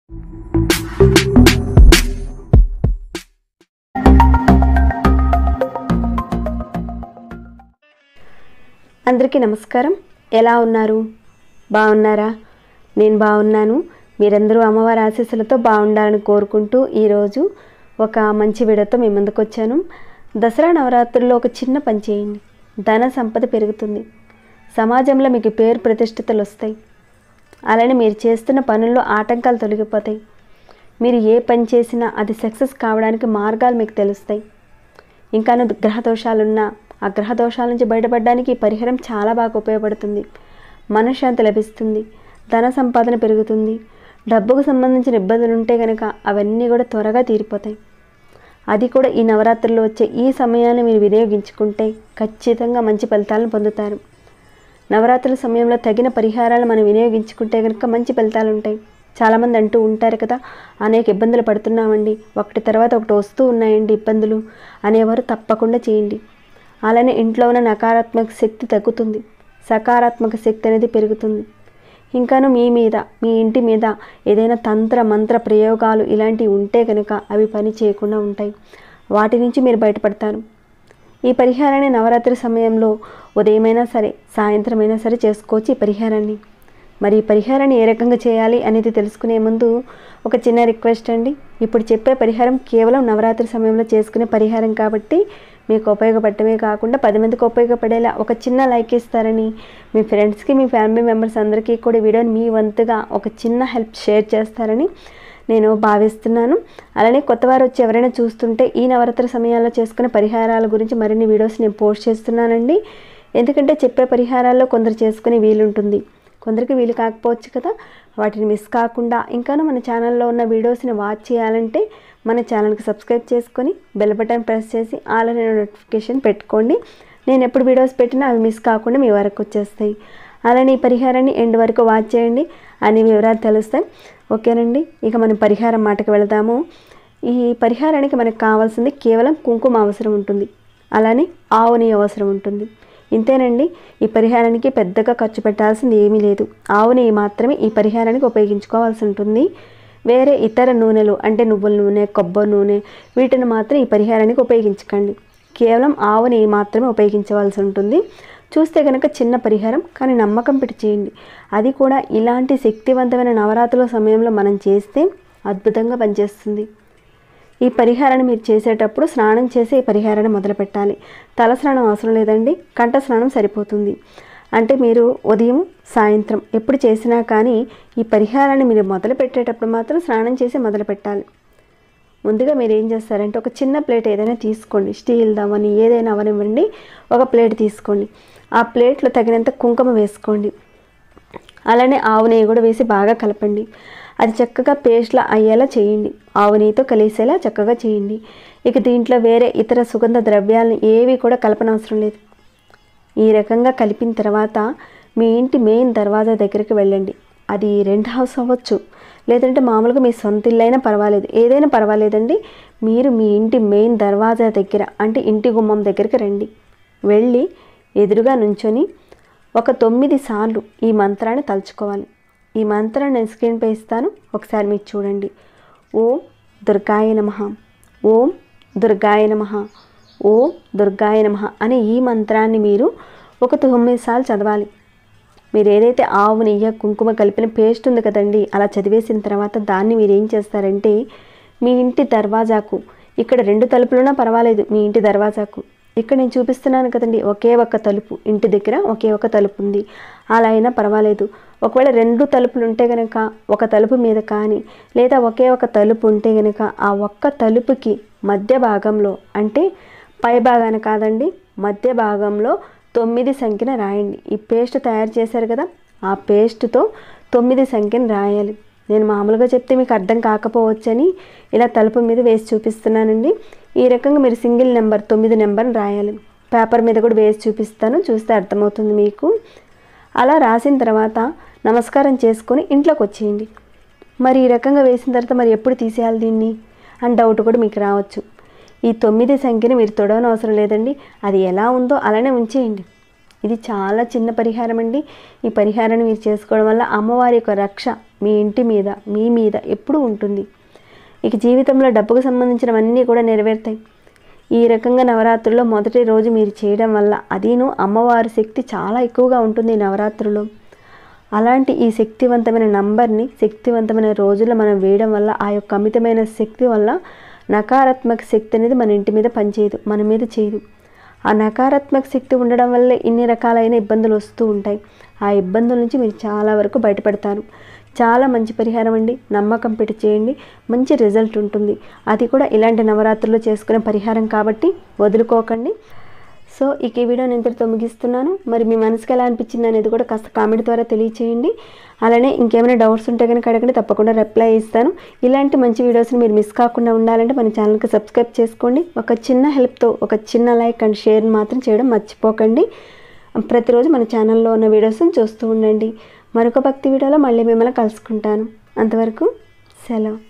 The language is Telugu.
అందరికీ నమస్కారం ఎలా ఉన్నారు బాగున్నారా నేను బాగున్నాను మీరందరూ అమ్మవారి ఆశీస్సులతో బాగుండాలని కోరుకుంటూ ఈరోజు ఒక మంచి వీడియోతో మీ ముందుకు వచ్చాను దసరా నవరాత్రుల్లో ఒక చిన్న పని చేయండి ధన సంపద పెరుగుతుంది సమాజంలో మీకు పేరు ప్రతిష్టతలు వస్తాయి అలానే మీరు చేస్తున్న పనుల్లో ఆటంకాలు తొలగిపోతాయి మీరు ఏ పని చేసినా అది సక్సెస్ కావడానికి మార్గాలు మీకు తెలుస్తాయి ఇంకా గ్రహ దోషాలున్నా ఆ గ్రహ దోషాల నుంచి బయటపడడానికి ఈ పరిహారం చాలా బాగా ఉపయోగపడుతుంది మనశ్శాంతి లభిస్తుంది ధన సంపాదన పెరుగుతుంది డబ్బుకు సంబంధించిన ఇబ్బందులు ఉంటే కనుక అవన్నీ కూడా త్వరగా తీరిపోతాయి అది కూడా ఈ నవరాత్రుల్లో వచ్చే ఈ సమయాన్ని మీరు వినియోగించుకుంటే ఖచ్చితంగా మంచి ఫలితాలను పొందుతారు నవరాత్రుల సమయంలో తగిన పరిహారాలు మనం వినియోగించుకుంటే కనుక మంచి ఫలితాలు ఉంటాయి చాలామంది అంటూ ఉంటారు కదా అనేక ఇబ్బందులు పడుతున్నామండి ఒకటి తర్వాత ఒకటి వస్తూ ఉన్నాయండి ఇబ్బందులు అనేవారు తప్పకుండా చేయండి అలానే ఇంట్లో ఉన్న నకారాత్మక శక్తి తగ్గుతుంది సకారాత్మక శక్తి అనేది పెరుగుతుంది ఇంకాను మీ మీద మీ ఇంటి మీద ఏదైనా తంత్ర మంత్ర ప్రయోగాలు ఇలాంటివి ఉంటే కనుక అవి పని చేయకుండా ఉంటాయి వాటి నుంచి మీరు బయటపడతారు ఈ పరిహారాన్ని నవరాత్రి సమయంలో ఉదయమైనా సరే సాయంత్రం అయినా సరే చేసుకోవచ్చు ఈ పరిహారాన్ని మరి ఈ పరిహారాన్ని ఏ రకంగా చేయాలి అనేది తెలుసుకునే ముందు ఒక చిన్న రిక్వెస్ట్ అండి ఇప్పుడు చెప్పే పరిహారం కేవలం నవరాత్రి సమయంలో చేసుకునే పరిహారం కాబట్టి మీకు ఉపయోగపడటమే కాకుండా పది మందికి ఉపయోగపడేలా ఒక చిన్న లైక్ ఇస్తారని మీ ఫ్రెండ్స్కి మీ ఫ్యామిలీ మెంబర్స్ అందరికీ కూడా ఈ వీడియోని మీ వంతుగా ఒక చిన్న హెల్ప్ షేర్ చేస్తారని నేను భావిస్తున్నాను అలానే కొత్తవారు వచ్చి ఎవరైనా చూస్తుంటే ఈ నవరాత్రి సమయాల్లో చేసుకునే పరిహారాల గురించి మరిన్ని వీడియోస్ నేను పోస్ట్ చేస్తున్నానండి ఎందుకంటే చెప్పే పరిహారాల్లో కొందరు చేసుకునే వీలుంటుంది కొందరికి వీలు కాకపోవచ్చు కదా వాటిని మిస్ కాకుండా ఇంకాను మన ఛానల్లో ఉన్న వీడియోస్ని వాచ్ చేయాలంటే మన ఛానల్కి సబ్స్క్రైబ్ చేసుకొని బెల్ బటన్ ప్రెస్ చేసి ఆల్ అనే నోటిఫికేషన్ పెట్టుకోండి నేను ఎప్పుడు వీడియోస్ పెట్టినా అవి మిస్ కాకుండా మీ వరకు వచ్చేస్తాయి అలానే ఈ పరిహారాన్ని ఎండ్ వరకు వాచ్ చేయండి అన్ని వివరాలు తెలుస్తాయి ఓకేనండి ఇక మనం పరిహారం మాటకు వెళదాము ఈ పరిహారానికి మనకు కావాల్సింది కేవలం కుంకుమ అవసరం ఉంటుంది అలానే ఆవు నెయ్యి అవసరం ఉంటుంది ఇంతేనండి ఈ పరిహారానికి పెద్దగా ఖర్చు పెట్టాల్సింది ఏమీ లేదు ఆవు నెయ్యి మాత్రమే ఈ పరిహారానికి ఉపయోగించుకోవాల్సి ఉంటుంది వేరే ఇతర నూనెలు అంటే నువ్వుల నూనె కొబ్బరి నూనె వీటిని మాత్రం ఈ పరిహారానికి ఉపయోగించకండి కేవలం ఆవు నెయ్యి మాత్రమే ఉపయోగించవలసి ఉంటుంది చూస్తే కనుక చిన్న పరిహారం కానీ నమ్మకం పెట్టి చేయండి అది కూడా ఇలాంటి శక్తివంతమైన నవరాత్రుల సమయంలో మనం చేస్తే అద్భుతంగా పనిచేస్తుంది ఈ పరిహారాన్ని మీరు చేసేటప్పుడు స్నానం చేసి ఈ పరిహారాన్ని మొదలు పెట్టాలి తల స్నానం అవసరం లేదండి కంఠ స్నానం సరిపోతుంది అంటే మీరు ఉదయం సాయంత్రం ఎప్పుడు చేసినా కానీ ఈ పరిహారాన్ని మీరు మొదలు పెట్టేటప్పుడు మాత్రం స్నానం చేసి మొదలు పెట్టాలి ముందుగా మీరు ఏం చేస్తారంటే ఒక చిన్న ప్లేట్ ఏదైనా తీసుకోండి స్టీల్ దవని ఏదైనా అవనివ్వండి ఒక ప్లేట్ తీసుకోండి ఆ ప్లేట్లో తగినంత కుంకుమ వేసుకోండి అలానే ఆవు నెయ్యి కూడా వేసి బాగా కలపండి అది చక్కగా పేస్ట్లా అయ్యేలా చేయండి ఆవు నెయ్యితో కలిసేలా చక్కగా చేయండి ఇక దీంట్లో వేరే ఇతర సుగంధ ద్రవ్యాలను ఏవి కూడా కలపనవసరం లేదు ఈ రకంగా కలిపిన తర్వాత మీ ఇంటి మెయిన్ దర్వాజా దగ్గరికి వెళ్ళండి అది రెంట్ హౌస్ అవ్వచ్చు లేదంటే మామూలుగా మీ సొంత ఇల్లు అయినా పర్వాలేదు ఏదైనా పర్వాలేదండి మీరు మీ ఇంటి మెయిన్ దర్వాజా దగ్గర అంటే ఇంటి గుమ్మం దగ్గరికి రండి వెళ్ళి ఎదురుగా నుంచొని ఒక తొమ్మిది సార్లు ఈ మంత్రాన్ని తలుచుకోవాలి ఈ మంత్రాన్ని నేను స్క్రీన్పై ఇస్తాను ఒకసారి మీరు చూడండి ఓం దుర్గాయ నమ ఓం దుర్గాయ నమ ఓం దుర్గాయ నమ అనే ఈ మంత్రాన్ని మీరు ఒక తొమ్మిది సార్లు చదవాలి మీరు ఏదైతే ఆవు నెయ్యి కుంకుమ కలిపిన పేస్ట్ ఉంది కదండి అలా చదివేసిన తర్వాత దాన్ని మీరు ఏం చేస్తారంటే మీ ఇంటి దర్వాజాకు ఇక్కడ రెండు తలుపులున్నా పర్వాలేదు మీ ఇంటి దర్వాజాకు ఇక్కడ నేను చూపిస్తున్నాను కదండి ఒకే ఒక్క తలుపు ఇంటి దగ్గర ఒకే ఒక తలుపు ఉంది అలా అయినా పర్వాలేదు ఒకవేళ రెండు తలుపులు ఉంటే కనుక ఒక తలుపు మీద కానీ లేదా ఒకే ఒక తలుపు ఉంటే కనుక ఆ ఒక్క తలుపుకి మధ్య భాగంలో అంటే పై భాగాన కాదండి మధ్య భాగంలో తొమ్మిది సంఖ్యను రాయండి ఈ పేస్ట్ తయారు చేశారు కదా ఆ పేస్ట్తో తొమ్మిది సంఖ్యను రాయాలి నేను మామూలుగా చెప్తే మీకు అర్థం కాకపోవచ్చని ఇలా తలుపు మీద వేసి చూపిస్తున్నానండి ఈ రకంగా మీరు సింగిల్ నెంబర్ తొమ్మిది నెంబర్ని రాయాలి పేపర్ మీద కూడా వేసి చూపిస్తాను చూస్తే అర్థమవుతుంది మీకు అలా రాసిన తర్వాత నమస్కారం చేసుకొని ఇంట్లోకి వచ్చేయండి మరి ఈ రకంగా వేసిన తర్వాత మరి ఎప్పుడు తీసేయాలి దీన్ని అని డౌట్ కూడా మీకు రావచ్చు ఈ తొమ్మిది సంఖ్యని మీరు తొడవని అవసరం లేదండి అది ఎలా ఉందో అలానే ఉంచేయండి ఇది చాలా చిన్న పరిహారం అండి ఈ పరిహారాన్ని మీరు చేసుకోవడం వల్ల అమ్మవారి యొక్క రక్ష మీ ఇంటి మీద మీ మీద ఎప్పుడూ ఉంటుంది ఇక జీవితంలో డబ్బుకు సంబంధించినవన్నీ కూడా నెరవేరుతాయి ఈ రకంగా నవరాత్రుల్లో మొదటి రోజు మీరు చేయడం వల్ల అదీను అమ్మవారి శక్తి చాలా ఎక్కువగా ఉంటుంది ఈ నవరాత్రుల్లో అలాంటి ఈ శక్తివంతమైన నంబర్ని శక్తివంతమైన రోజుల్లో మనం వేయడం వల్ల ఆ యొక్క అమితమైన శక్తి వల్ల నకారాత్మక శక్తి అనేది మన ఇంటి మీద పనిచేయదు మన మీద చేయదు ఆ నకారాత్మక శక్తి ఉండడం వల్లే ఇన్ని రకాలైన ఇబ్బందులు వస్తూ ఉంటాయి ఆ ఇబ్బందుల నుంచి మీరు చాలా వరకు బయటపడతారు చాలా మంచి పరిహారం అండి నమ్మకం పెట్టి చేయండి మంచి రిజల్ట్ ఉంటుంది అది కూడా ఇలాంటి నవరాత్రులు చేసుకునే పరిహారం కాబట్టి వదులుకోకండి సో ఇక ఈ వీడియోని ఇంతటితో ముగిస్తున్నాను మరి మీ మనసుకి ఎలా అనిపించింది అనేది కూడా కాస్త కామెంట్ ద్వారా తెలియచేయండి అలానే ఇంకేమైనా డౌట్స్ ఉంటే కనుక అడగండి తప్పకుండా రిప్లై ఇస్తాను ఇలాంటి మంచి వీడియోస్ని మీరు మిస్ కాకుండా ఉండాలంటే మన ఛానల్కి సబ్స్క్రైబ్ చేసుకోండి ఒక చిన్న హెల్ప్తో ఒక చిన్న లైక్ అండ్ షేర్ మాత్రం చేయడం మర్చిపోకండి ప్రతిరోజు మన ఛానల్లో ఉన్న వీడియోస్ని చూస్తూ ఉండండి మరొక భక్తి వీడియోలో మళ్ళీ మిమ్మల్ని కలుసుకుంటాను అంతవరకు సెలవు